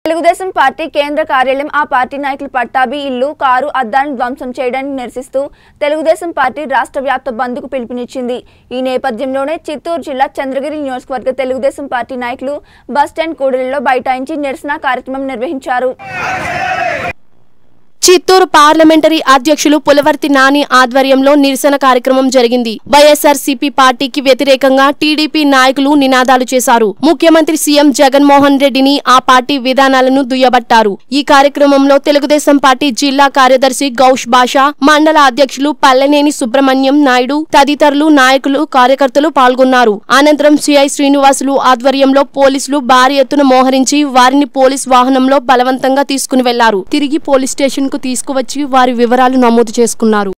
Telugu Desam party కేంద్ర కార్యాలయం ఆ పార్టీ నాయకులు పట్టాభి ఇల్లు కారు అద్దాలను ధ్వంసం చేయడాన్ని నిరసిస్తూ తెలుగుదేశం పార్టీ రాష్ట్ర వ్యాప్త బంద్కు పిలుపునిచ్చింది ఈ నేపథ్యంలోనే చిత్తూరు జిల్లా చంద్రగిరి నియోజకవర్గ తెలుగుదేశం పార్టీ నాయకులు బస్టాండ్ కూడలిలో బైఠాయించి నిరసన కార్యక్రమం నిర్వహించారు చిత్తూరు పార్లమెంటరీ అధ్యక్షులు పులవర్తి నాని ఆధ్వర్యంలో నిరసన కార్యక్రమం జరిగింది వైఎస్ఆర్ సిపి పార్టీకి వ్యతిరేకంగా టీడీపీ నాయకులు నినాదాలు చేశారు ముఖ్యమంత్రి సీఎం జగన్మోహన్ రెడ్డిని ఆ పార్టీ విధానాలను దుయ్యబట్టారు ఈ కార్యక్రమంలో తెలుగుదేశం పార్టీ జిల్లా కార్యదర్శి గౌష్ బాషా మండల అధ్యక్షులు పల్లెనేని సుబ్రహ్మణ్యం నాయుడు తదితరులు నాయకులు కార్యకర్తలు పాల్గొన్నారు అనంతరం సిఐ శ్రీనివాసులు ఆధ్వర్యంలో పోలీసులు భారీ ఎత్తున మోహరించి వారిని పోలీస్ వాహనంలో బలవంతంగా తీసుకుని వెళ్లారు తిరిగి పోలీస్ స్టేషన్ కు తీసుకువచ్చి వారి వివరాలు నమోదు చేసుకున్నారు